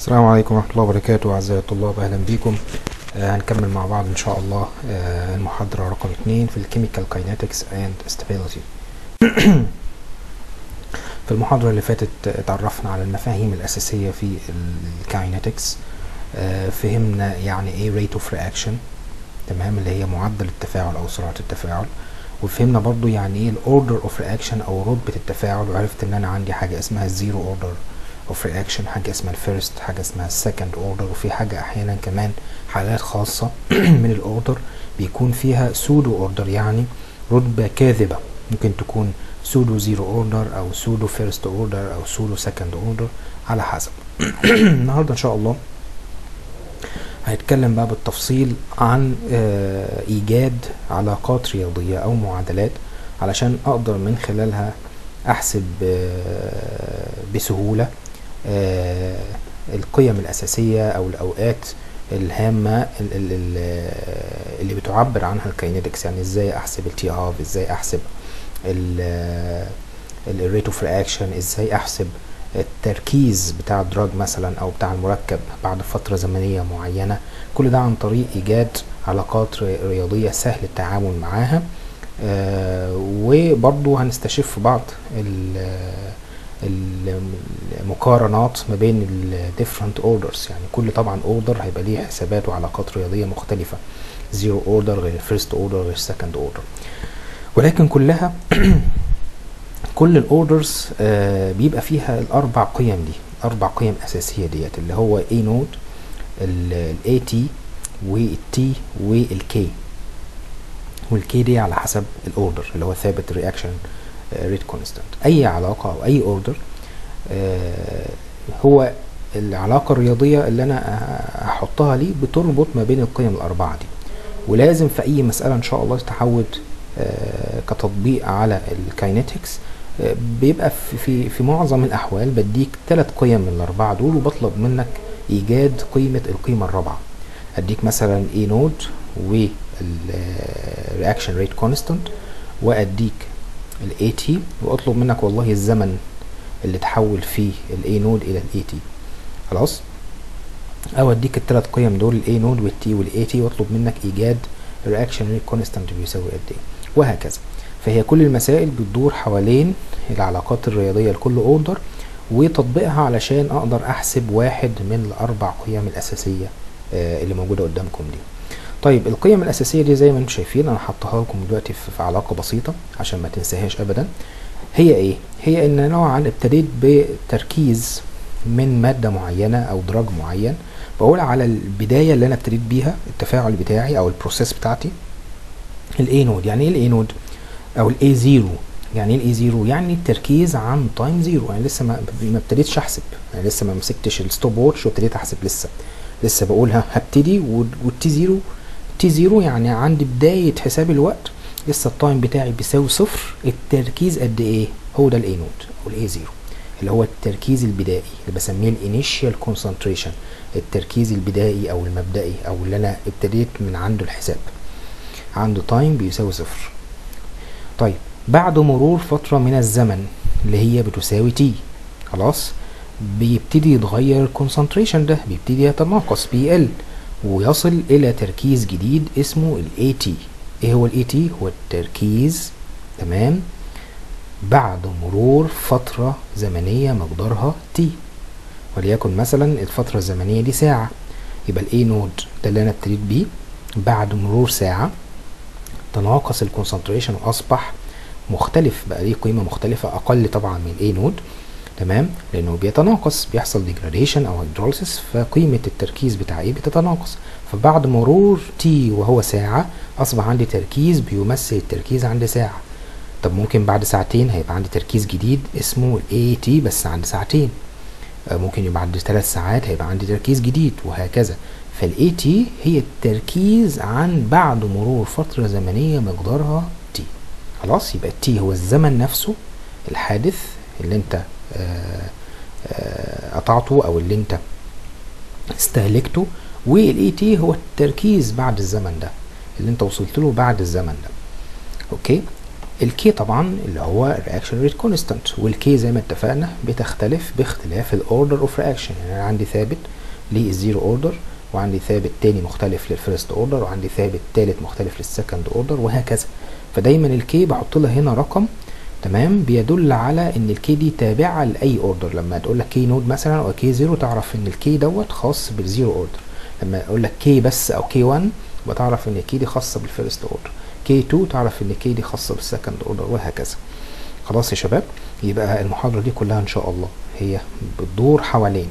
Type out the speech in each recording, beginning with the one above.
السلام عليكم ورحمة الله وبركاته أعزائي الطلاب أهلا بكم آه هنكمل مع بعض إن شاء الله آه المحاضرة رقم اتنين في الكيميكال كاينetics and stability في المحاضرة اللي فاتت اتعرفنا على المفاهيم الأساسية في الكاينetics آه فهمنا يعني ايه rate of reaction تمام اللي هي معدل التفاعل أو سرعة التفاعل وفهمنا برضو يعني ايه الاوردر اوف رياكشن او رتبة التفاعل وعرفت ان انا عندي حاجة اسمها الزيرو اوردر اوف رياكشن حاجة اسمها الفيرست حاجة اسمها السكند اوردر وفي حاجة احيانا كمان حالات خاصة من الاوردر بيكون فيها سودو اوردر يعني رتبة كاذبة ممكن تكون سودو زيرو اوردر او سودو فيرست اوردر او سودو سكند اوردر على حسب النهاردة ان شاء الله هنتكلم بقى بالتفصيل عن ايجاد علاقات رياضية او معادلات علشان اقدر من خلالها احسب بسهولة القيم الاساسية او الاوقات الهامة اللي بتعبر عنها الكاينetics يعني ازاي احسب التي هاف ازاي احسب الريت اوف رياكشن ازاي احسب التركيز بتاع الدراج مثلا او بتاع المركب بعد فتره زمنيه معينه كل ده عن طريق ايجاد علاقات رياضيه سهل التعامل معاها آه وبرضو هنستشف بعض المقارنات ما بين الديفرنت اوردرز يعني كل طبعا اوردر هيبقى ليه حسابات وعلاقات رياضيه مختلفه زيرو اوردر غير فيرست اوردر غير سكند اوردر ولكن كلها كل الاوردرز آه بيبقى فيها الاربع قيم دي اربع قيم اساسيه ديت اللي هو A نود الاي تي والتي والكي والكي دي على حسب الاوردر اللي هو ثابت الرياكشن ريت كونستانت اي علاقه او اي اوردر آه هو العلاقه الرياضيه اللي انا هحطها ليه بتربط ما بين القيم الاربعه دي ولازم في اي مساله ان شاء الله تتعود آه كتطبيق على الكاينetics بيبقى في, في في معظم الاحوال بديك ثلاث قيم من الاربعه دول وبطلب منك ايجاد قيمه القيمه الرابعه اديك مثلا اي نود والرياكشن ريت كونستانت واديك الاي تي واطلب منك والله الزمن اللي تحول فيه الاي نود الى الاي تي خلاص او اديك الثلاث قيم دول الاي نود والتي والاي تي واطلب منك ايجاد الرياكشن ريت كونستانت بيساوي قد ايه وهكذا فهي كل المسائل بتدور حوالين العلاقات الرياضية لكل اوردر وتطبيقها علشان اقدر احسب واحد من الاربع قيم الاساسية اللي موجودة قدامكم دي طيب القيم الاساسية دي زي ما انتم شايفين انا حطها لكم دلوقتي في علاقة بسيطة عشان ما تنساهاش ابدا هي ايه هي ان نوعا ابتديت بتركيز من مادة معينة او دراج معين بقول على البداية اللي انا ابتديت بيها التفاعل بتاعي او البروسيس بتاعتي الاي نود يعني ايه الاي نود او الاي زيرو يعني ايه الاي زيرو يعني التركيز عن تايم زيرو يعني لسه ما ما ابتديتش احسب يعني لسه ما مسكتش الستوب ووتش وابتديت احسب لسه لسه بقولها هبتدي والتي زيرو تي زيرو يعني عند بداية حساب الوقت لسه التايم بتاعي بيساوي صفر التركيز قد ايه هو ده الاي نود او الاي زيرو اللي هو التركيز البدائي اللي بسميه الانيشال كونسنتريشن التركيز البدائي او المبدئي او اللي انا ابتديت من عنده الحساب عنده تايم بيساوي صفر طيب بعد مرور فترة من الزمن اللي هي بتساوي تي خلاص بيبتدي يتغير الكونسنتريشن ده بيبتدي يتناقص بيقل ويصل الى تركيز جديد اسمه الاي تي ايه هو الاي تي هو التركيز تمام بعد مرور فترة زمنية مقدارها تي وليكن مثلا الفترة الزمنية دي ساعة يبقى الاي نود ده اللي انا ابتديت بيه بعد مرور ساعة تناقص الكونسنتريشن واصبح مختلف بقى ليه قيمة مختلفة اقل طبعا من الاي نود تمام لانه بيتناقص بيحصل ديجراديشن او هيدروليسيس فقيمة التركيز بتاع ايه بتتناقص فبعد مرور تي وهو ساعة اصبح عندي تركيز بيمثل التركيز عند ساعة طب ممكن بعد ساعتين هيبقى عندي تركيز جديد اسمه الاي تي بس عند ساعتين ممكن يبقى بعد ثلاث ساعات هيبقى عندي تركيز جديد وهكذا فالاي تي هي التركيز عن بعد مرور فترة زمنية مقدارها تي خلاص يبقى التي هو الزمن نفسه الحادث اللي انت قطعته او اللي انت استهلكته والاي تي هو التركيز بعد الزمن ده اللي انت وصلت له بعد الزمن ده اوكي الكي طبعا اللي هو الرياكشن ريت كونستانت والكي زي ما اتفقنا بتختلف باختلاف الاوردر اوف رياكشن يعني انا عندي ثابت للزيرو اوردر وعندي ثابت تاني مختلف للفيرست اوردر وعندي ثابت تالت مختلف للسكند اوردر وهكذا فدايما الكي بحط لها هنا رقم تمام بيدل على ان الكي دي تابعه لاي اوردر لما تقول لك كي نود مثلا او كي زيرو تعرف ان الكي دوت خاص بالزيرو اوردر لما اقول لك كي بس او كي 1 بتعرف ان الكي دي خاصه بالفيرست اوردر كي 2 تعرف ان الكي دي خاصه بالسكند اوردر وهكذا خلاص يا شباب يبقى المحاضره دي كلها ان شاء الله هي بتدور حوالين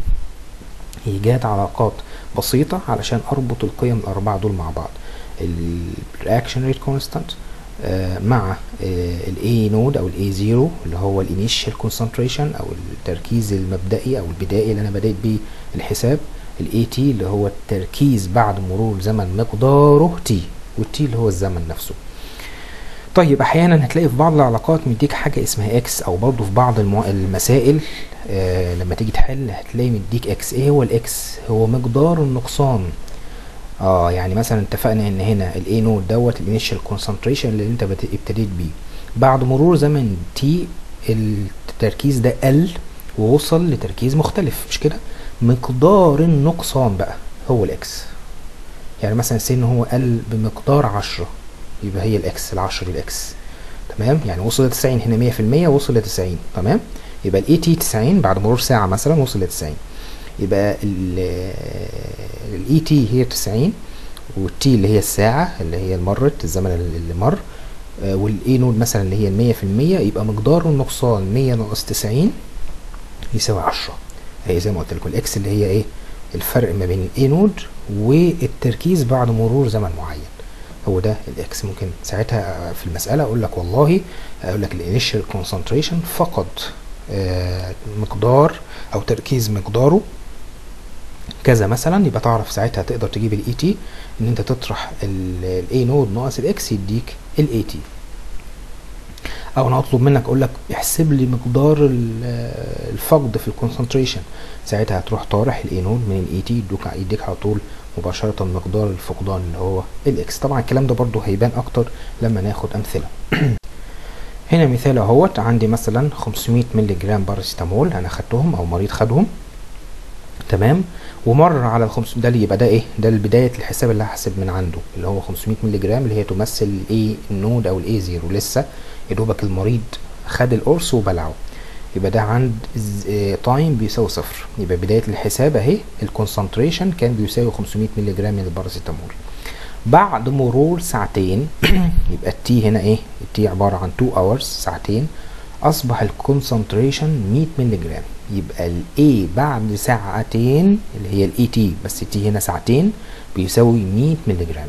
ايجاد علاقات بسيطه علشان اربط القيم الاربعه دول مع بعض الرياكشن ريت كونستانت مع الاي نود او الاي زيرو اللي هو الانيشال كونسنتريشن او التركيز المبدئي او البدائي اللي انا بدأت بيه الحساب الاي تي اللي هو التركيز بعد مرور زمن مقداره تي والتي اللي هو الزمن نفسه طيب احيانا هتلاقي في بعض العلاقات مديك حاجه اسمها اكس او برضه في بعض المو... المسائل آه لما تيجي تحل هتلاقي مديك اكس ايه هو الاكس هو مقدار النقصان اه يعني مثلا اتفقنا ان هنا الاي نود دوت الانيشال كونسنتريشن اللي انت ابتديت بيه بعد مرور زمن تي التركيز ده قل ووصل لتركيز مختلف مش كده مقدار النقصان بقى هو الاكس يعني مثلا سن هو قل بمقدار عشرة يبقى هي الاكس العشر الاكس تمام يعني وصل ل 90 هنا 100% وصل ل 90 تمام يبقى الاي تي 90 بعد مرور ساعه مثلا وصل ل 90 يبقى الاي تي هي 90 والتي اللي هي الساعه اللي هي مرت الزمن اللي مر والاي نود مثلا اللي هي 100% يبقى مقدار النقصان 100 ناقص 90 يساوي 10 هي زي ما قلت لكم الاكس اللي هي ايه الفرق ما بين الاي نود والتركيز بعد مرور زمن معين هو ده الاكس ممكن ساعتها في المساله اقول لك والله اقول لك الانيشال كونسنتريشن فقد آه مقدار او تركيز مقداره كذا مثلا يبقى تعرف ساعتها تقدر تجيب الاي تي ان انت تطرح الاي نود ناقص الاكس يديك الاي تي او انا اطلب منك اقول لك احسب لي مقدار الفقد في الكونسنتريشن ساعتها هتروح طارح الاي نود من الاي تي يدوك يديك على طول مباشرة مقدار الفقدان اللي هو الاكس طبعا الكلام ده برضو هيبان اكتر لما ناخد امثلة هنا مثال اهوت عندي مثلا 500 مللي جرام باراسيتامول انا خدتهم او مريض خدهم تمام ومر على ال 500 ده اللي يبقى ده ايه ده بدايه الحساب اللي هحسب من عنده اللي هو 500 مللي جرام اللي هي تمثل الاي النود او الاي زيرو لسه يا دوبك المريض خد القرص وبلعه يبقى ده عند تايم بيساوي صفر يبقى بدايه الحساب اهي الكونسنتريشن كان بيساوي 500 مللي جرام من الباراسيتامول بعد مرور ساعتين يبقى التي هنا ايه التي عباره عن 2 اورز ساعتين اصبح الكونسنتريشن 100 مللي جرام يبقى الاي بعد ساعتين اللي هي الاي تي بس التي هنا ساعتين بيساوي 100 مللي جرام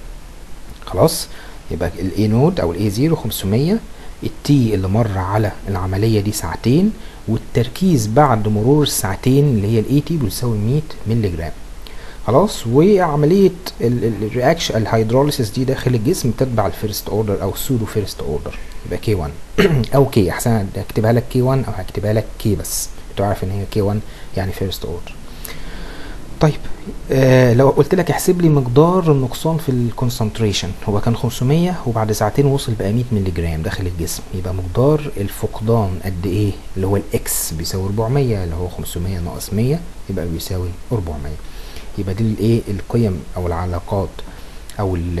خلاص يبقى الاي نود او الاي 0 500 التي اللي مر على العملية دي ساعتين والتركيز بعد مرور الساعتين اللي هي الاي تي بيساوي 100 مللي جرام خلاص وعملية الرياكشن الهيدروليسيس دي داخل الجسم تتبع الفيرست اوردر او سودو فيرست اوردر يبقى كي 1 او كي احسن اكتبها لك كي 1 او هكتبها لك كي بس تعرف ان هي كي 1 يعني فيرست اوردر طيب آه لو قلت لك احسب لي مقدار النقصان في الكونسنتريشن هو كان 500 وبعد ساعتين وصل بقى 100 مللي جرام داخل الجسم يبقى مقدار الفقدان قد ايه اللي هو الاكس بيساوي 400 اللي هو 500 ناقص 100 يبقى بيساوي 400 يبقى دي الايه القيم او العلاقات او ال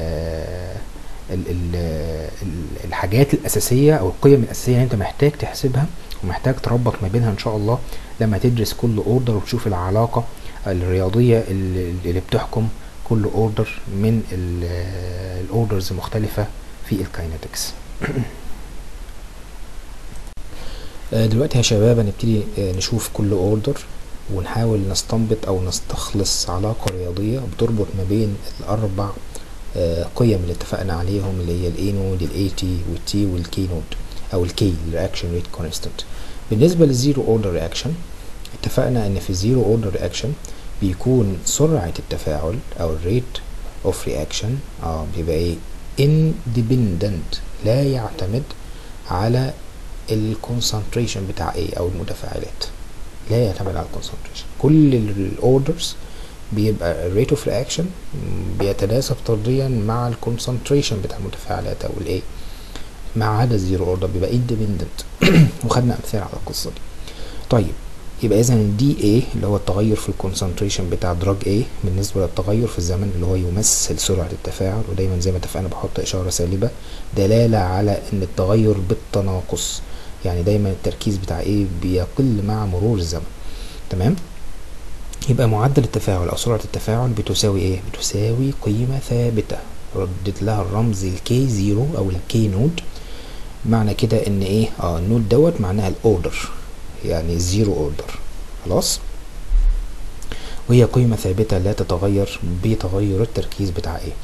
ال ال الحاجات الاساسيه او القيم الاساسيه اللي انت محتاج تحسبها ومحتاج تربط ما بينها ان شاء الله لما تدرس كل اوردر وتشوف العلاقه الرياضيه اللي بتحكم كل اوردر من الاوردرز المختلفه في الكاينetics دلوقتي يا شباب هنبتدي نشوف كل اوردر ونحاول نستنبط او نستخلص علاقه رياضيه بتربط ما بين الاربع قيم اللي اتفقنا عليهم اللي هي الاي نود الاي تي والتي والكي نود او الكي الرياكشن ريت كونستانت بالنسبه للزيرو اوردر رياكشن اتفقنا ان في الزيرو اوردر رياكشن بيكون سرعه التفاعل او الريت اوف رياكشن اه بيبقى ايه independent لا يعتمد على الكونسنتريشن بتاع ايه او المتفاعلات لا يعتمد على الكونسنتريشن كل الاوردرز بيبقى الريت اوف رياكشن بيتناسب طرديا مع الكونسنتريشن بتاع المتفاعلات او الايه ما عدا الزيرو اوردر بيبقى اندبندنت وخدنا امثله على القصه دي طيب يبقى اذا الدي اي اللي هو التغير في الكونسنتريشن بتاع دراج اي بالنسبه للتغير في الزمن اللي هو يمثل سرعه التفاعل ودايما زي ما اتفقنا بحط اشاره سالبه دلاله على ان التغير بالتناقص يعني دايما التركيز بتاع ايه بيقل مع مرور الزمن تمام يبقى معدل التفاعل او سرعه التفاعل بتساوي ايه بتساوي قيمه ثابته ردت لها الرمز الكي زيرو او الكي نود معنى كده ان ايه اه النود دوت معناها الاوردر يعني زيرو اوردر خلاص وهي قيمة ثابتة لا تتغير بتغير التركيز بتاع ايه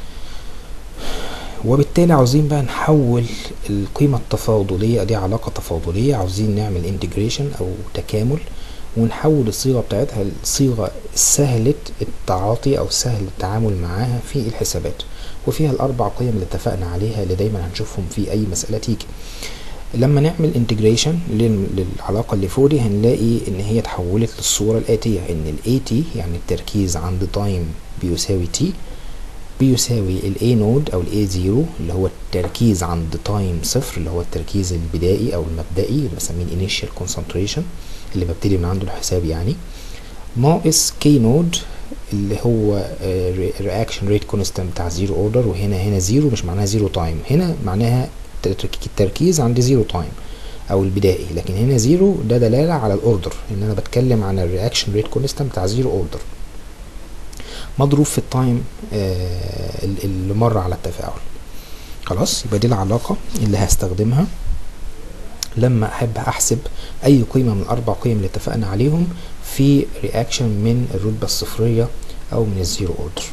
وبالتالي عاوزين بقى نحول القيمة التفاضلية دي علاقة تفاضلية عاوزين نعمل انتجريشن او تكامل ونحول الصيغة بتاعتها لصيغة سهلة التعاطي او سهل التعامل معاها في الحسابات وفيها الاربع قيم اللي اتفقنا عليها اللي دايما هنشوفهم في اي مسألة تيجي لما نعمل انتجريشن للعلاقة اللي فوق دي هنلاقي ان هي اتحولت للصورة الاتية ان ال AT يعني التركيز عند تايم بيساوي T بيساوي ال A نود او ال A زيرو اللي هو التركيز عند تايم صفر اللي هو التركيز البدائي او المبدئي اللي بسميه initial concentration اللي ببتدي من عنده الحساب يعني ناقص K نود اللي هو reaction rate constant بتاع زيرو اوردر وهنا هنا زيرو مش معناها زيرو تايم هنا معناها التركيز عند زيرو تايم او البدائي لكن هنا زيرو ده دلاله على الاوردر ان انا بتكلم عن الرياكشن ريت كونستانت بتاع زيرو اوردر مضروب في التايم آه اللي مر على التفاعل خلاص يبقى دي العلاقه اللي هستخدمها لما احب احسب اي قيمه من الاربع قيم اللي اتفقنا عليهم في رياكشن من الرتبه الصفريه او من الزيرو اوردر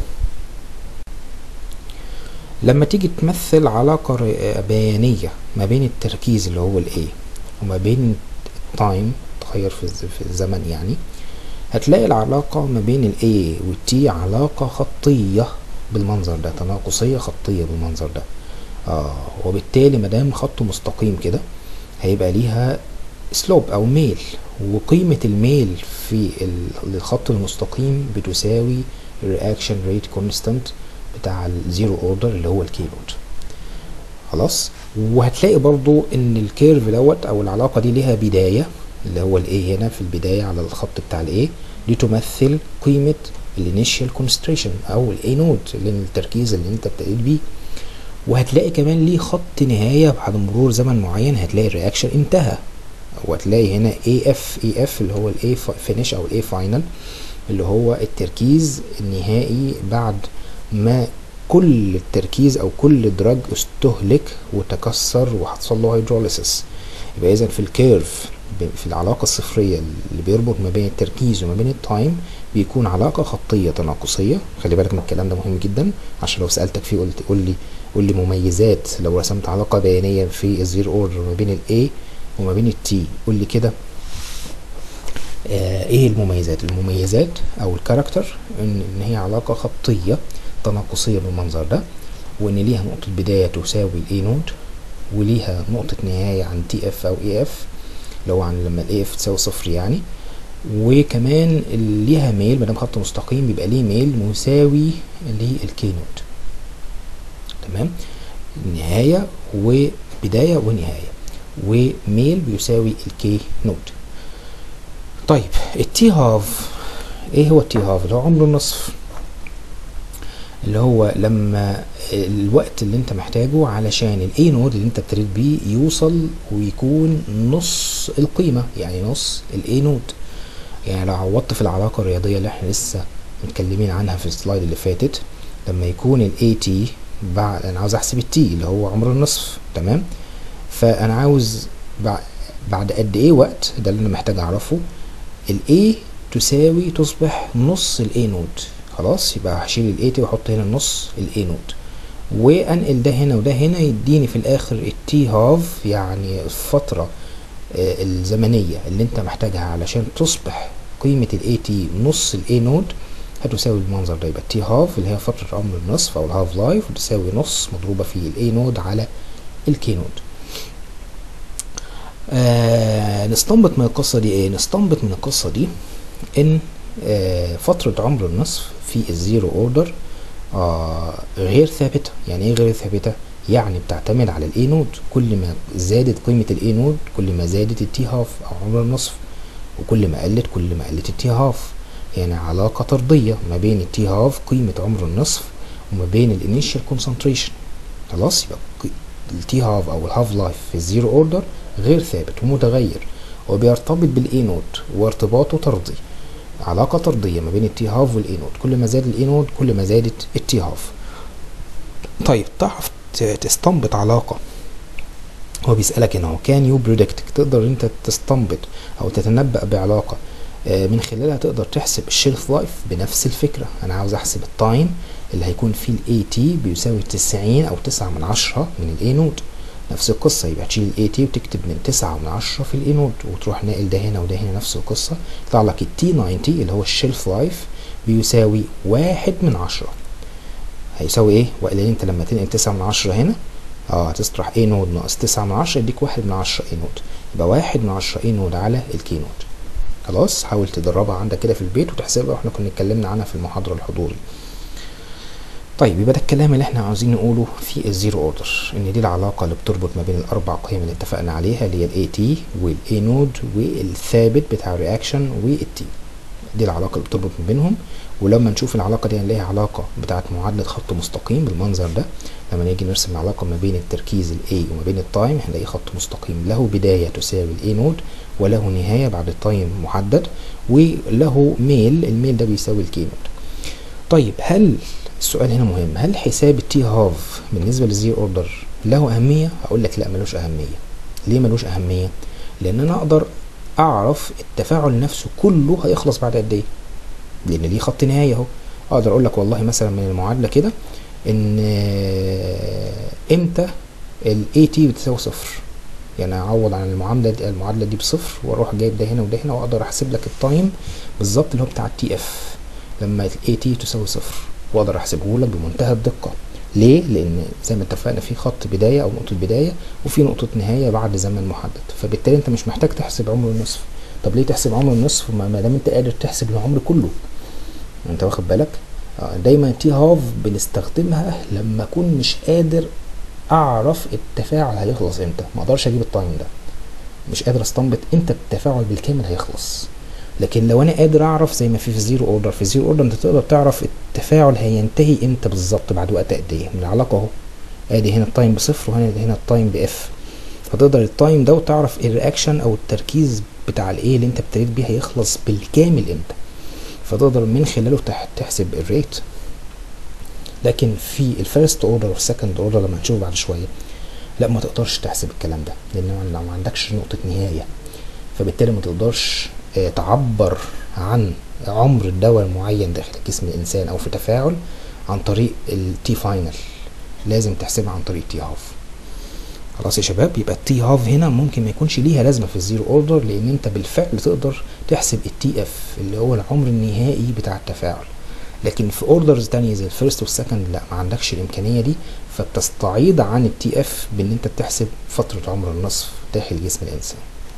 لما تيجي تمثل علاقة بيانية ما بين التركيز اللي هو ال A وما بين تايم تغير في الزمن يعني هتلاقي العلاقة ما بين ال A وال T علاقة خطية بالمنظر ده تناقصية خطية بالمنظر ده آه وبالتالي مادام خط مستقيم كده هيبقى ليها سلوب او ميل وقيمة الميل في الخط المستقيم بتساوي الرياكشن ريت كونستانت بتاع الزيرو اوردر اللي هو الكيبورد خلاص وهتلاقي برضو ان الكيرف دوت او العلاقه دي ليها بدايه اللي هو الاي هنا في البدايه على الخط بتاع الاي دي تمثل قيمه الانيشال كونستريشن او الاي نود اللي التركيز اللي انت ابتديت بيه وهتلاقي كمان ليه خط نهايه بعد مرور زمن معين هتلاقي الرياكشن انتهى وهتلاقي هنا اي اف اي اف اللي هو الاي فينيش او الاي فاينل اللي هو التركيز النهائي بعد ما كل التركيز او كل دراج استهلك وتكسر وحصل له هيدروليسيس يبقى اذا في الكيرف في العلاقة الصفرية اللي بيربط ما بين التركيز وما بين التايم بيكون علاقة خطية تناقصية خلي بالك من الكلام ده مهم جدا عشان لو سألتك فيه قلت قول لي قول لي مميزات لو رسمت علاقة بيانية في الزيرو اوردر ما بين الاي وما بين التي قول لي كده آه ايه المميزات المميزات او الكاركتر ان, إن هي علاقة خطية تناقصية بالمنظر ده وان ليها نقطة بداية تساوي الاي نود وليها نقطة نهاية عن تي اف او اي اف اللي هو عن لما الاي اف تساوي صفر يعني وكمان ليها ميل مادام خط مستقيم بيبقى ليه ميل مساوي للكي نود تمام نهاية وبداية ونهاية وميل بيساوي الكي نود طيب التي هاف ايه هو التي هاف اللي هو عمر النصف اللي هو لما الوقت اللي انت محتاجه علشان الاي نود اللي انت ابتديت بيه يوصل ويكون نص القيمه يعني نص الاي نود يعني لو عوضت في العلاقه الرياضيه اللي احنا لسه متكلمين عنها في السلايد اللي فاتت لما يكون الاي تي بعد انا عاوز احسب التي اللي هو عمر النصف تمام فانا عاوز بعد قد ايه وقت ده اللي انا محتاج اعرفه الاي تساوي تصبح نص الاي نود خلاص يبقى هشيل الاي تي واحط هنا نص الاي نود وانقل ده هنا وده هنا يديني في الاخر التي هاف يعني الفترة آه الزمنية اللي انت محتاجها علشان تصبح قيمة الاي تي نص الاي نود هتساوي المنظر ده يبقى التي هاف اللي هي فترة عمر النصف او الهاف لايف وتساوي نص مضروبة في الاي نود على الكي نود آه نستنبط من القصة دي ايه نستنبط من القصة دي ان آه فترة عمر النصف في الزيرو اوردر آه غير ثابتة يعني ايه غير ثابتة يعني بتعتمد على الاي نود كل ما زادت قيمة الاي نود كل ما زادت التي هاف او عمر النصف وكل ما قلت كل ما قلت التي هاف يعني علاقة طردية ما بين التي هاف قيمة عمر النصف وما بين الانيشال كونسنتريشن خلاص يبقى التي هاف او الهاف لايف في الزيرو اوردر غير ثابت ومتغير وبيرتبط بالاي نود وارتباطه طردي علاقة طردية ما بين التي هاف والاي نود كل ما زاد الاي نود كل ما زادت التي هاف طيب تعرف تستنبط علاقة هو بيسألك هنا هو كان يو بريدكت تقدر انت تستنبط او تتنبأ بعلاقة من خلالها تقدر تحسب الشيلف لايف بنفس الفكرة انا عاوز احسب التايم اللي هيكون فيه الاي تي بيساوي تسعين او تسعة من عشرة من الاي نود نفس القصة يبقى تشيل الاي تي وتكتب من تسعة من عشرة في الاي نود وتروح ناقل ده هنا وده هنا نفس القصة يطلع لك التي 90 اللي هو الشيلف لايف بيساوي واحد من عشرة هيساوي ايه؟ وقال انت لما تنقل تسعة من عشرة هنا اه هتطرح اي نود ناقص تسعة من عشرة يديك واحد من عشرة اي نود يبقى واحد من عشرة اي نود على الكي نود خلاص حاول تدربها عندك كده في البيت وتحسبها واحنا كنا اتكلمنا عنها في المحاضرة الحضوري طيب يبقى ده الكلام اللي احنا عاوزين نقوله في الزيرو اوردر ان دي العلاقة اللي بتربط ما بين الاربع قيم اللي اتفقنا عليها اللي هي الاي تي والاي نود والثابت بتاع الرياكشن والتي دي العلاقة اللي بتربط ما بينهم ولما نشوف العلاقة دي هنلاقيها علاقة بتاعت معادلة خط مستقيم بالمنظر ده لما نيجي نرسم العلاقة ما بين التركيز الاي وما بين التايم هنلاقي خط مستقيم له بداية تساوي الاي نود وله نهاية بعد التايم محدد وله ميل الميل ده بيساوي الكي نود طيب هل السؤال هنا مهم هل حساب التي هاف بالنسبة للزيرو اوردر له أهمية؟ أقول لك لا ملوش أهمية ليه ملوش أهمية؟ لأن أنا أقدر أعرف التفاعل نفسه كله هيخلص بعد قد إيه لأن ليه خط نهاية أهو أقدر أقول لك والله مثلا من المعادلة كده إن إمتى ال AT بتساوي صفر يعني أعوض عن المعادلة دي المعادلة دي بصفر وأروح جايب ده هنا وده هنا وأقدر أحسب لك التايم بالظبط اللي هو بتاع التي اف لما ال AT تساوي صفر واقدر احسبه لك بمنتهى الدقه ليه لان زي ما اتفقنا في خط بدايه او نقطه بدايه وفي نقطه نهايه بعد زمن محدد فبالتالي انت مش محتاج تحسب عمر النصف طب ليه تحسب عمر النصف ما دام انت قادر تحسب العمر كله انت واخد بالك دايما تي هاف بنستخدمها لما اكون مش قادر اعرف التفاعل هيخلص امتى ما اقدرش اجيب التايم ده مش قادر استنبط امتى التفاعل بالكامل هيخلص لكن لو انا قادر اعرف زي ما في في الزيرو اوردر في الزيرو اوردر انت تقدر تعرف التفاعل هينتهي امتى بالظبط بعد وقت قد ايه من العلاقه اهو ادي هنا التايم بصفر وهنا هنا التايم باف فتقدر التايم ده وتعرف الرياكشن او التركيز بتاع الايه اللي انت ابتديت بيه هيخلص بالكامل امتى فتقدر من خلاله تحسب الريت لكن في الفيرست اوردر والسكند اوردر لما هنشوف بعد شويه لا ما تقدرش تحسب الكلام ده لان لو ما عندكش نقطه نهايه فبالتالي ما تقدرش تعبر عن عمر الدواء المعين داخل جسم الانسان او في تفاعل عن طريق التي فاينل لازم تحسبها عن طريق تي هاف خلاص يا شباب يبقى التي هاف هنا ممكن ما يكونش ليها لازمه في الزيرو اوردر لان انت بالفعل تقدر تحسب التي اف اللي هو العمر النهائي بتاع التفاعل لكن في اوردرز تانية زي الفيرست والسكند لا ما عندكش الامكانيه دي فبتستعيض عن التي اف بان انت بتحسب فتره عمر النصف داخل جسم الانسان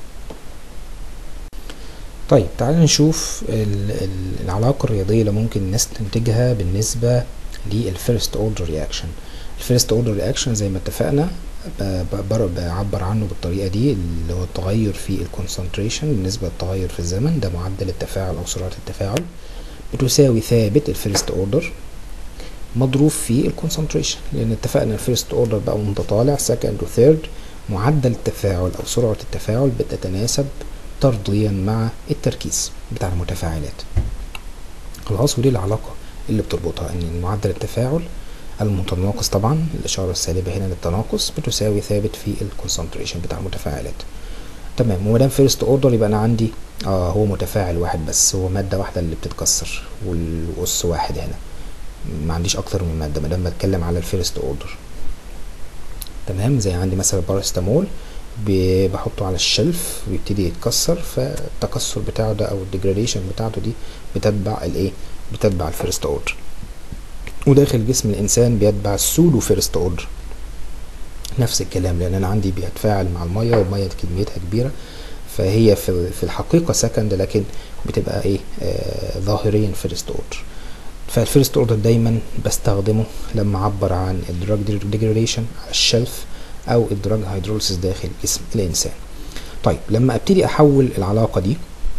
طيب تعالى نشوف العلاقة الرياضية اللي ممكن الناس تنتجها بالنسبة للفيرست اوردر رياكشن الفيرست اوردر رياكشن زي ما اتفقنا بعبر عنه بالطريقة دي اللي هو التغير في الكونسنتريشن بالنسبة للتغير في الزمن ده معدل التفاعل أو سرعة التفاعل بتساوي ثابت الفيرست اوردر مضروب في الكونسنتريشن لأن اتفقنا الفيرست اوردر بقى متطالع سكند وثيرد معدل التفاعل أو سرعة التفاعل بتتناسب طرديا مع التركيز بتاع المتفاعلات خلاص ودي العلاقة اللي بتربطها ان معدل التفاعل المتناقص طبعا الإشارة السالبة هنا للتناقص بتساوي ثابت في الكونسنتريشن بتاع المتفاعلات تمام وما دام فيرست اوردر يبقى انا عندي اه هو متفاعل واحد بس هو مادة واحدة اللي بتتكسر والقص واحد هنا ما عنديش اكتر من مادة ما دام بتكلم على الفيرست اوردر تمام زي عندي مثلا البارستامول بحطه على الشلف ويبتدي يتكسر فالتكسر بتاعه ده او الديجراديشن بتاعته دي بتتبع الايه بتتبع الفيرست اوردر وداخل جسم الانسان بيتبع السودو فيرست اوردر نفس الكلام لان انا عندي بيتفاعل مع الميه والميه كميتها كبيره فهي في في الحقيقه سكند لكن بتبقى ايه آه ظاهريا فيرست اوردر فالفيرست اوردر دايما بستخدمه لما اعبر عن الدراج ديجريشن على الشلف او الدراج هيدروليسيس داخل جسم الانسان طيب لما ابتدي احول العلاقه دي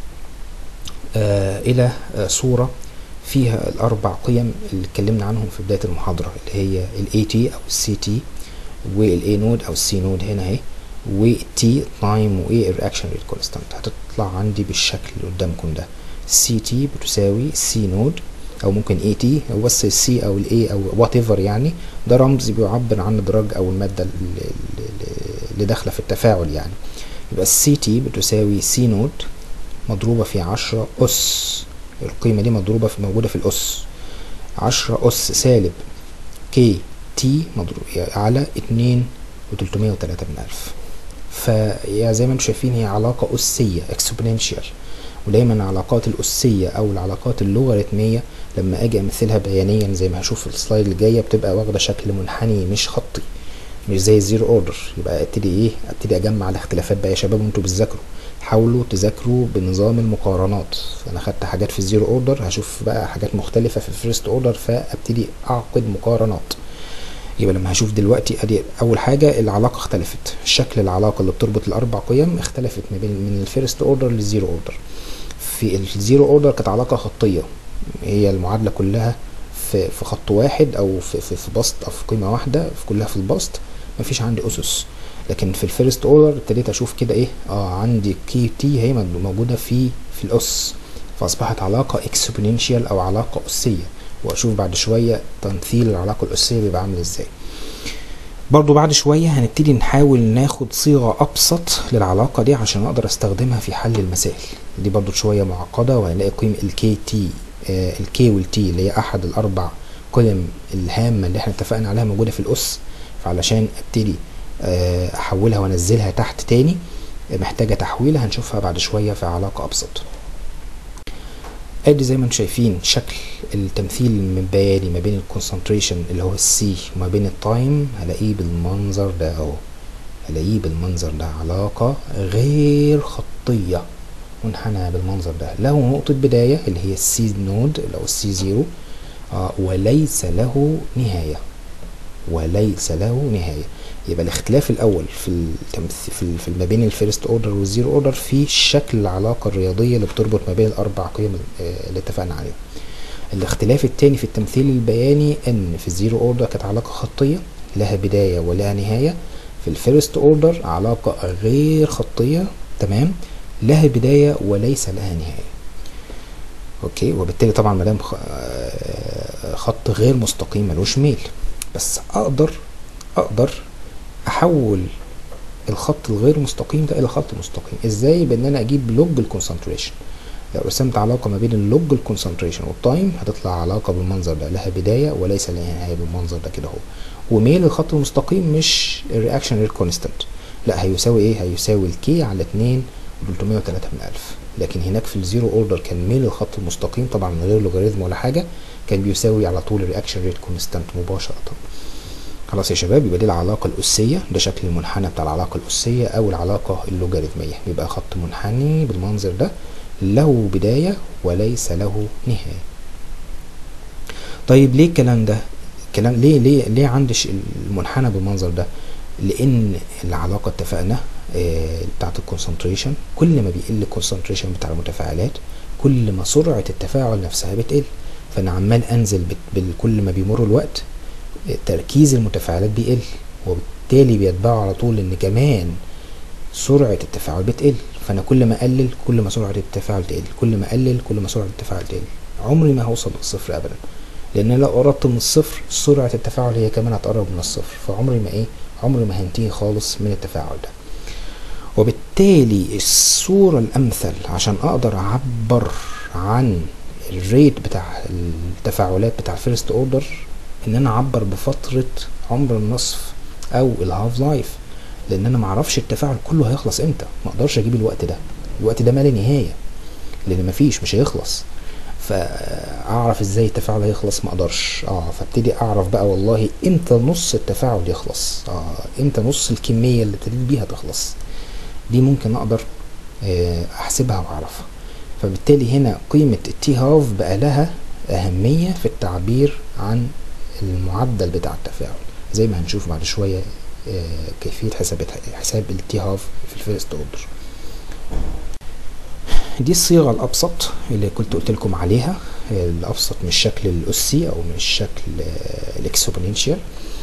آه الى آه صوره فيها الاربع قيم اللي اتكلمنا عنهم في بدايه المحاضره اللي هي الاي تي او السي تي والاي نود او السي نود هنا اهي والتي تايم وايه الرياكشن ريت كونستانت هتطلع عندي بالشكل اللي قدامكم ده سي تي بتساوي سي نود او ممكن اي تي او بس السي او الاي او وات ايفر يعني ده رمز بيعبر عن الدرج او الماده اللي داخله في التفاعل يعني يبقى السي تي بتساوي سي نود مضروبه في عشرة اس القيمه دي مضروبه في موجوده في الاس عشرة اس سالب كي تي مضروب على اتنين وتلتمية وتلاتة من ألف فيا زي ما انتم شايفين هي علاقة أسية exponential ودايما العلاقات الأسية أو العلاقات اللوغاريتمية لما أجي أمثلها بيانيا زي ما هشوف في السلايد اللي جاية بتبقى واخدة شكل منحني مش خطي مش زي الزيرو اوردر يبقى ابتدي ايه ابتدي اجمع الاختلافات بقى يا شباب وانتوا بتذاكروا حاولوا تذاكروا بنظام المقارنات انا خدت حاجات في الزيرو اوردر هشوف بقى حاجات مختلفة في الفيرست اوردر فابتدي اعقد مقارنات يبقى لما هشوف دلوقتي ادي اول حاجه العلاقه اختلفت شكل العلاقه اللي بتربط الاربع قيم اختلفت ما بين من الفيرست اوردر للزيرو اوردر في الزيرو اوردر كانت علاقه خطيه هي المعادله كلها في في خط واحد او في في, في بسط او في قيمه واحده في كلها في البسط مفيش عندي اسس لكن في الفيرست اوردر ابتديت اشوف كده ايه اه عندي كي تي هي موجوده في في الاس فاصبحت علاقه اكسبوننشال او علاقه اسيه واشوف بعد شويه تمثيل العلاقه الاسيه بيبقى عامل ازاي برضو بعد شوية هنبتدي نحاول ناخد صيغة أبسط للعلاقة دي عشان أقدر أستخدمها في حل المسائل دي برضو شوية معقدة وهنلاقي قيمة الكي تي الكي والتي اللي هي أحد الأربع قيم الهامة اللي احنا اتفقنا عليها موجودة في الأس فعلشان أبتدي أحولها وأنزلها تحت تاني محتاجة تحويلة هنشوفها بعد شوية في علاقة أبسط ادي زي ما انتم شايفين شكل التمثيل البياني ما بين الكونسنتريشن اللي هو السي وما بين التايم هلاقيه بالمنظر ده اهو هلاقيه بالمنظر ده علاقة غير خطية منحنى بالمنظر ده له نقطة بداية اللي هي السي نود اللي هو السي زيرو آه وليس له نهاية وليس له نهاية يبقى الاختلاف الاول في التمثيل في, في ما بين الفيرست اوردر والزيرو اوردر في شكل العلاقه الرياضيه اللي بتربط ما بين الاربع قيم اللي اتفقنا عليها الاختلاف الثاني في التمثيل البياني ان في الزيرو اوردر كانت علاقه خطيه لها بدايه ولها نهايه في الفيرست اوردر علاقه غير خطيه تمام لها بدايه وليس لها نهايه اوكي وبالتالي طبعا ما دام خط غير مستقيم ملوش ميل بس اقدر اقدر احول الخط الغير مستقيم ده الى خط مستقيم ازاي بان انا اجيب لوج الكونسنتريشن لو رسمت علاقه ما بين اللوج الكونسنتريشن والتايم هتطلع علاقه بالمنظر ده لها بدايه وليس لها نهايه بالمنظر ده كده اهو وميل الخط المستقيم مش الرياكشن ريت كونستانت لا هيساوي ايه هيساوي الكي على 2 303 من 1000 لكن هناك في الزيرو اوردر كان ميل الخط المستقيم طبعا من غير لوغاريتم ولا حاجه كان بيساوي على طول الرياكشن ريت كونستانت مباشره خلاص يا شباب يبقى دي العلاقة الأسية ده شكل المنحنى بتاع العلاقة الأسية أو العلاقة اللوغاريتمية بيبقى خط منحني بالمنظر ده له بداية وليس له نهاية طيب ليه الكلام ده الكلام ليه ليه ليه عندي المنحنى بالمنظر ده لأن العلاقة اتفقنا آه بتاعت الكونسنتريشن كل ما بيقل الكونسنتريشن بتاع المتفاعلات كل ما سرعة التفاعل نفسها بتقل فأنا عمال أنزل كل ما بيمر الوقت تركيز المتفاعلات بيقل وبالتالي بيتبعوا على طول ان كمان سرعة التفاعل بتقل فانا كل ما اقلل كل ما سرعة التفاعل تقل كل ما اقلل كل ما سرعة التفاعل تقل عمري ما هوصل للصفر ابدا لان لو قربت من الصفر سرعة التفاعل هي كمان هتقرب من الصفر فعمري ما ايه عمري ما هنتهي خالص من التفاعل ده وبالتالي الصورة الامثل عشان اقدر اعبر عن الريت بتاع التفاعلات بتاع الفيرست اوردر ان انا اعبر بفترة عمر النصف او الهاف لايف لان انا معرفش التفاعل كله هيخلص امتى ما اقدرش اجيب الوقت ده الوقت ده ما لا نهاية لان مفيش مش هيخلص فاعرف ازاي التفاعل هيخلص ما اقدرش اه فابتدي اعرف بقى والله امتى نص التفاعل يخلص اه امتى نص الكمية اللي ابتديت بيها تخلص دي ممكن اقدر آه احسبها واعرفها فبالتالي هنا قيمة التي هاف بقى لها اهميه في التعبير عن المعدل بتاع التفاعل زي ما هنشوف بعد شويه آه، كيفيه حساب حساب التي هاف في الفيرست اوردر دي الصيغه الابسط اللي كنت قلت لكم عليها الابسط من الشكل الاسي او من الشكل الاكسبوننشال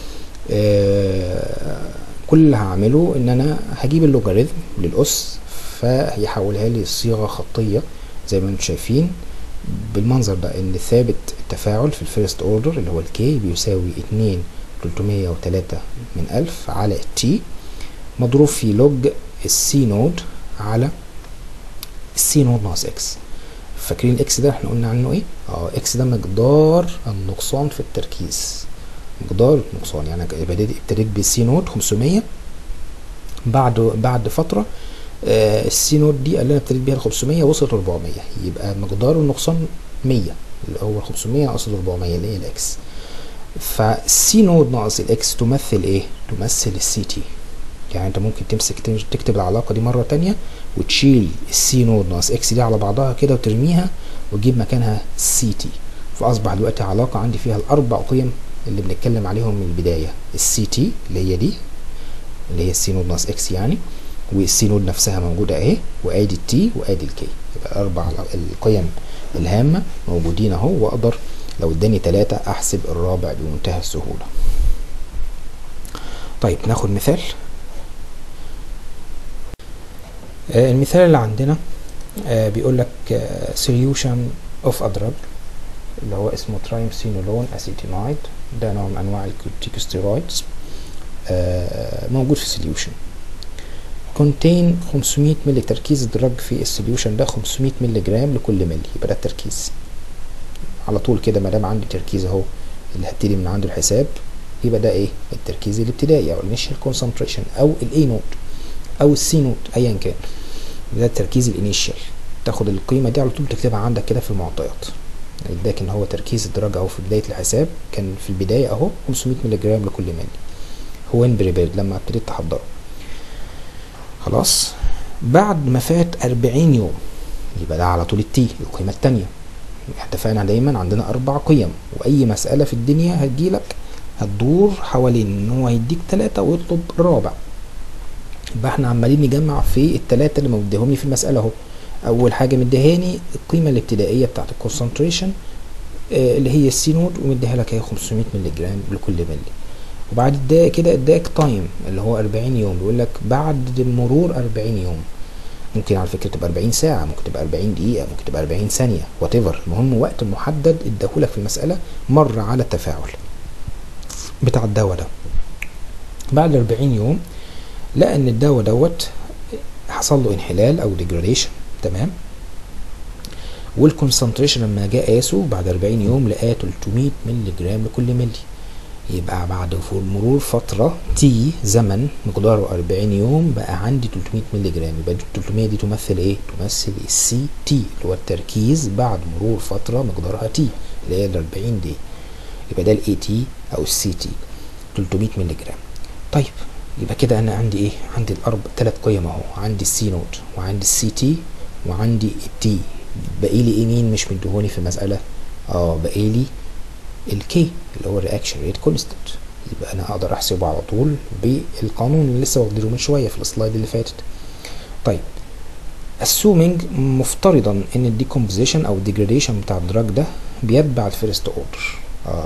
كل اللي هعمله ان انا هجيب اللوغاريتم للاس فهيحولها لي صيغه خطيه زي ما انتم شايفين بالمنظر ده ان ثابت التفاعل في الفيرست اوردر اللي هو الكي بيساوي اتنين تلتمية وتلاتة من ألف على التي مضروب في لوج السي نود على السي نود ناقص اكس فاكرين الاكس ده احنا قلنا عنه ايه اه اكس ده مقدار النقصان في التركيز مقدار النقصان يعني بدأت ابتديت بالسي نود 500 بعد بعد فتره آه السي نود دي اللي انا ابتديت بيها ال 500 وصلت 400 يبقى مقدار النقصان 100 اللي هو 500 ناقص 400 اللي هي الاكس فالسي نود ناقص الاكس تمثل ايه تمثل السي تي يعني انت ممكن تمسك تكتب العلاقه دي مره تانية وتشيل السي نود ناقص اكس دي على بعضها كده وترميها وتجيب مكانها سي تي فاصبح دلوقتي علاقه عندي فيها الاربع قيم اللي بنتكلم عليهم من البدايه السي تي اللي هي دي اللي هي السي نود ناقص اكس يعني والسي نود نفسها موجوده اهي وادي التي وادي الكي يبقى الاربع القيم الهامه موجودين اهو واقدر لو اداني تلاتة احسب الرابع بمنتهى السهوله طيب ناخد مثال آه المثال اللي عندنا آه بيقول لك آه solution of a drug اللي هو اسمه ترايمسينولون اسيتينايد ده نوع من انواع الكورتيكوستيرويدز موجود في سوليوشن contain 500 ملي تركيز الدرج في السوليوشن ده 500 ملي جرام لكل ملي يبقى ده التركيز على طول كده ما دام عندي تركيز اهو اللي هبتدي من عنده الحساب يبقى ده ايه التركيز الابتدائي او الانيشال كونسنتريشن او الاي نوت او السي نوت ايا كان ده التركيز الانيشال تاخد القيمه دي على طول تكتبها عندك كده في المعطيات اداك ان هو تركيز الدرجه اهو في بدايه الحساب كان في البدايه اهو 500 ملي جرام لكل ملي هو ان بريبيرد لما ابتديت تحضره خلاص بعد ما فات 40 يوم يبقى ده على طول التي القيمه الثانيه اتفقنا دايما عندنا اربع قيم واي مساله في الدنيا هتجيلك هتدور حوالين ان هو هيديك ثلاثة ويطلب الرابع يبقى احنا عمالين نجمع في الثلاثة اللي مديهم لي في المسألة اهو اول حاجة مديهاني القيمة الابتدائية بتاعت الكونسنتريشن اه اللي هي السي نود ومديها لك هي 500 مللي جرام لكل ملي وبعد ده كده اداك تايم اللي هو 40 يوم بيقول لك بعد مرور 40 يوم ممكن على فكره تبقى 40 ساعه ممكن تبقى 40 دقيقه ممكن تبقى 40 ثانيه وات ايفر المهم وقت محدد اداهولك في المساله مر على التفاعل بتاع الدواء ده بعد 40 يوم لقى ان الدواء دوت حصل له انحلال او ديجراديشن تمام والكونسنتريشن لما جه قاسه بعد 40 يوم لقاه 300 مللي جرام لكل ملي يبقى بعد مرور فترة تي زمن مقداره 40 يوم بقى عندي 300 مللي جرام يبقى 300 دي تمثل ايه؟ تمثل السي تي اللي هو التركيز بعد مرور فترة مقدارها تي اللي هي ال 40 دي يبقى ده الاي تي او السي تي 300 مللي جرام طيب يبقى كده انا عندي ايه؟ عندي الاربع ثلاث قيم اهو عندي السي نوت وعندي السي تي وعندي التي باقي لي ايه مين مش مديهوني في المسألة؟ اه باقي لي الكي اللي هو الرياكشن ريت كونستنت يبقى انا اقدر احسبه على طول بالقانون اللي لسه واخدينه من شويه في السلايد اللي فاتت طيب assuming مفترضا ان الديكومبوزيشن او الديجراديشن بتاع الدراج ده بيتبع الفيرست اوردر آه.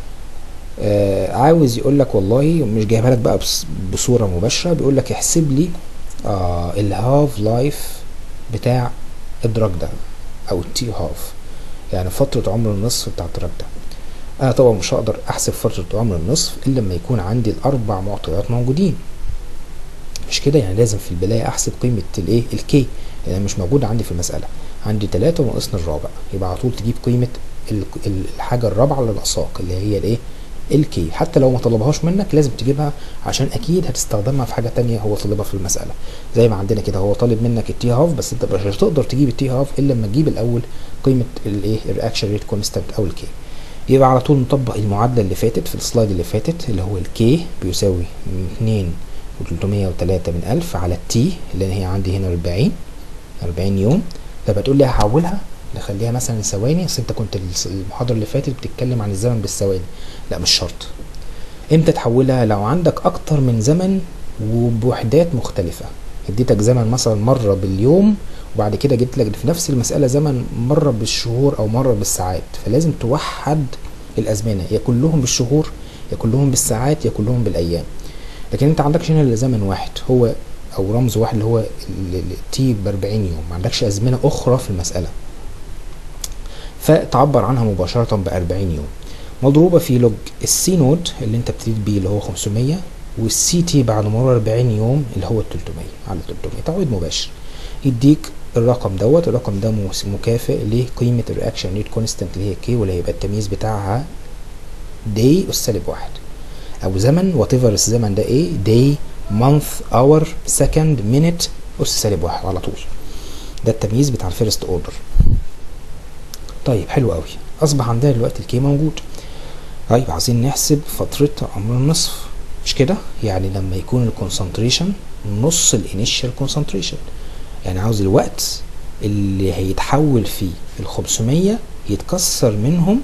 آه عاوز يقول لك والله مش جايبها لك بقى بصوره مباشره بيقول لك احسب لي آه الهاف لايف بتاع الدراج ده او التي هاف يعني فتره عمر النصف بتاع الدراج ده انا طبعا مش هقدر احسب فتره عمر النصف الا لما يكون عندي الاربع معطيات موجودين مش كده يعني لازم في البدايه احسب قيمه الايه الكي لان مش موجوده عندي في المساله عندي 3 وناقصني الرابع يبقى على طول تجيب قيمه الحاجه الرابعه اللي ناقصاك اللي هي الايه الكي حتى لو ما طلبهاش منك لازم تجيبها عشان اكيد هتستخدمها في حاجه تانية هو طالبها في المساله زي ما عندنا كده هو طالب منك التي هاف بس انت مش هتقدر تجيب التي هاف الا لما تجيب الاول قيمه الايه الرياكشن ريت كونستانت او الكي يبقى على طول نطبق المعادلة اللي فاتت في السلايد اللي فاتت اللي هو الكي بيساوي اتنين وتلتمية وتلاتة من ألف على التي اللي هي عندي هنا أربعين أربعين يوم فبتقول لي هحولها نخليها مثلا ثواني اصل انت كنت الس- المحاضره اللي فاتت بتتكلم عن الزمن بالثواني لا مش شرط امتى تحولها لو عندك اكتر من زمن وبوحدات مختلفه اديتك زمن مثلا مره باليوم وبعد كده جبت لك في نفس المساله زمن مره بالشهور او مره بالساعات فلازم توحد الازمنه يا كلهم بالشهور يا كلهم بالساعات يا كلهم بالايام لكن انت عندكش هنا الا زمن واحد هو او رمز واحد اللي هو تي ب 40 يوم ما عندكش ازمنه اخرى في المساله فتعبر عنها مباشره ب 40 يوم مضروبه في لوج السي نود اللي انت ابتديت بيه اللي هو 500 والسي تي بعد مرور 40 يوم اللي هو 300 على 300 تعويض مباشر يديك الرقم دوت الرقم ده مس- مكافئ لقيمه الرياكشن ريت كونستانت اللي هي كي واللي هيبقى التمييز بتاعها داي اس سالب واحد او زمن وات ايفر الزمن ده ايه داي مانث اور سكند مينت اس سالب واحد على طول ده التمييز بتاع الفيرست اوردر طيب حلو قوي اصبح عندنا دلوقتي الكي موجود طيب عايزين نحسب فترة عمر النصف مش كده يعني لما يكون الكونسنتريشن نص الانيشال كونسنتريشن يعني عاوز الوقت اللي هيتحول فيه ال 500 يتكسر منهم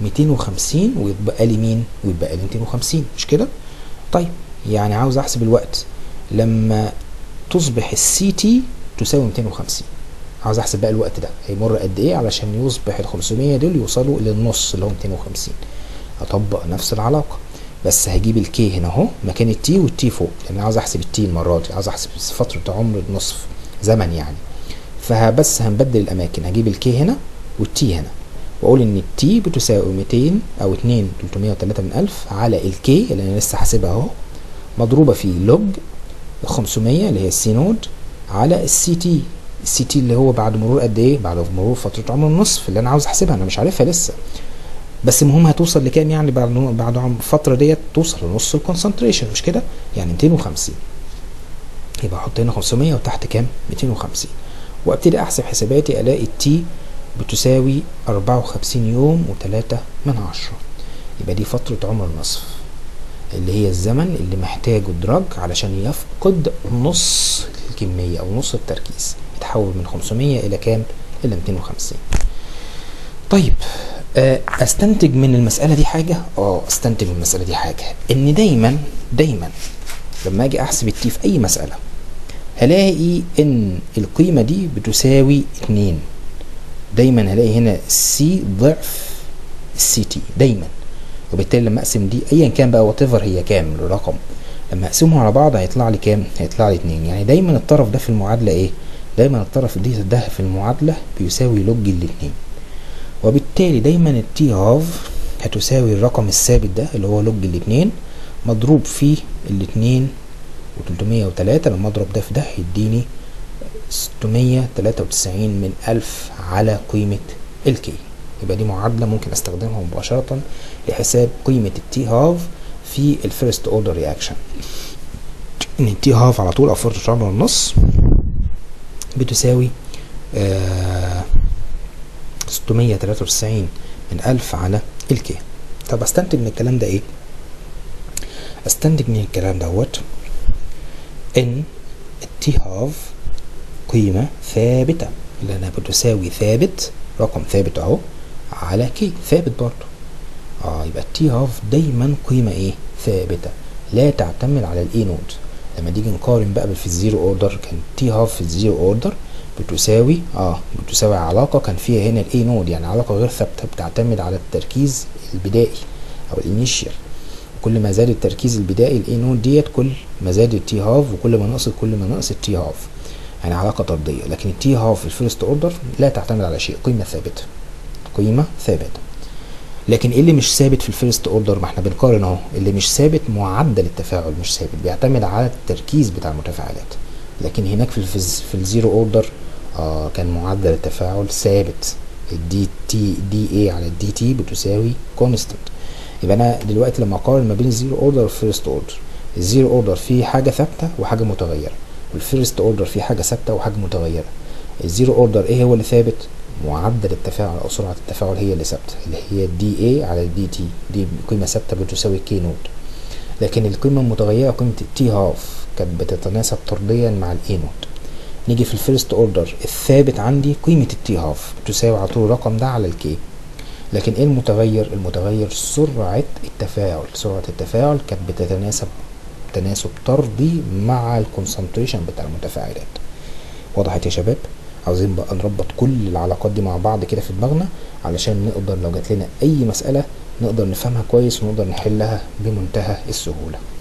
250 ويتبقى لي مين ويتبقى لي 250 مش كده طيب يعني عاوز احسب الوقت لما تصبح السي تي تساوي 250 عاوز احسب بقى الوقت ده هيمر قد ايه علشان يصبح ال 500 دول يوصلوا للنص اللي هو 250 اطبق نفس العلاقه بس هجيب الكي هنا اهو مكان التي والتي فوق لان عاوز احسب التي المره دي عاوز احسب فتره عمر النصف زمن يعني فبس هنبدل الاماكن هجيب الكي هنا والتي هنا واقول ان التي بتساوي 200 او 2 303 من 1000 على الكي اللي انا لسه حاسبها اهو مضروبه في لوج 500 اللي هي السي نود على السي تي السي تي اللي هو بعد مرور قد ايه بعد مرور فتره عمر النصف اللي انا عاوز احسبها انا مش عارفها لسه بس المهم هتوصل لكام يعني بعد بعد عم- الفتره ديت توصل لنص الكونسنتريشن مش كده يعني 250 يبقى احط هنا 500 وتحت كام 250 وابتدي احسب حساباتي الاقي التي بتساوي 54 يوم و3 من عشرة يبقى دي فترة عمر النصف اللي هي الزمن اللي محتاجه الدرج علشان يفقد نص الكمية أو نص التركيز يتحول من 500 إلى كام؟ إلى 250 طيب آه، استنتج من المسألة دي حاجة؟ اه استنتج من المسألة دي حاجة إن دايما دايما لما أجي أحسب التي في أي مسألة هلاقي إن القيمة دي بتساوي 2 دايما هلاقي هنا السي ضعف السي تي دايما وبالتالي لما اقسم دي ايا كان بقى وات هي كام الرقم لما اقسمهم على بعض هيطلع لي كام هيطلع لي 2 يعني دايما الطرف ده في المعادله ايه دايما الطرف دي ده في المعادله بيساوي لوج الاثنين وبالتالي دايما التي هاف هتساوي الرقم الثابت ده اللي هو لوج الاثنين مضروب في الاثنين و303 لما اضرب ده في ده هيديني 693 من ألف على قيمة الكي يبقى دي معادلة ممكن استخدمها مباشرة لحساب قيمة التي هاف في الفيرست اوردر رياكشن ان التي هاف على طول او فترة عمر النص بتساوي آه 693 من ألف على الكي طب استنتج من الكلام ده ايه استنتج من الكلام دوت ان التي هاف قيمة ثابتة لأنها بتساوي ثابت رقم ثابت أهو على كي ثابت برضه اه يبقى التي هاف دايما قيمة ايه ثابتة لا تعتمد على الاي نود لما نيجي نقارن بقى في الزيرو اوردر كان تي هاف في الزيرو اوردر بتساوي اه بتساوي علاقة كان فيها هنا الاي نود يعني علاقة غير ثابتة بتعتمد على التركيز البدائي او الانيشيال كل ما زاد التركيز البدائي الاي نود ديت كل ما زاد التي هاف وكل ما نقصت كل ما نقص التي هاف يعني علاقة طردية لكن التي هاف في الفيرست اوردر لا تعتمد على شيء قيمة ثابتة قيمة ثابتة لكن ايه اللي مش ثابت في الفيرست اوردر ما احنا بنقارن اهو اللي مش ثابت معدل التفاعل مش ثابت بيعتمد على التركيز بتاع المتفاعلات لكن هناك في الفيز في الزيرو اوردر آه كان معدل التفاعل ثابت الدي تي دي اي على الدي تي بتساوي كونستنت يبقى انا دلوقتي لما اقارن ما بين الزيرو اوردر والفيرست اوردر الزيرو اوردر فيه حاجه ثابته وحاجه متغيره والفيرست اوردر فيه حاجه ثابته وحاجه متغيره الزيرو اوردر ايه هو اللي ثابت معدل التفاعل او سرعه التفاعل هي اللي ثابته اللي هي الدي اي على الدي تي دي قيمه ثابته بتساوي كي نود لكن القيمه المتغيره قيمه التي هاف كانت بتتناسب طرديا مع الاي نود نيجي في الفيرست اوردر الثابت عندي قيمة التي هاف تساوي على طول الرقم ده على الكي لكن ايه المتغير المتغير سرعة التفاعل سرعة التفاعل كانت بتتناسب تناسب طردي مع الكونسنتريشن بتاع المتفاعلات وضحت يا شباب عاوزين بقى نربط كل العلاقات دي مع بعض كده في دماغنا علشان نقدر لو جات لنا اي مسألة نقدر نفهمها كويس ونقدر نحلها بمنتهى السهولة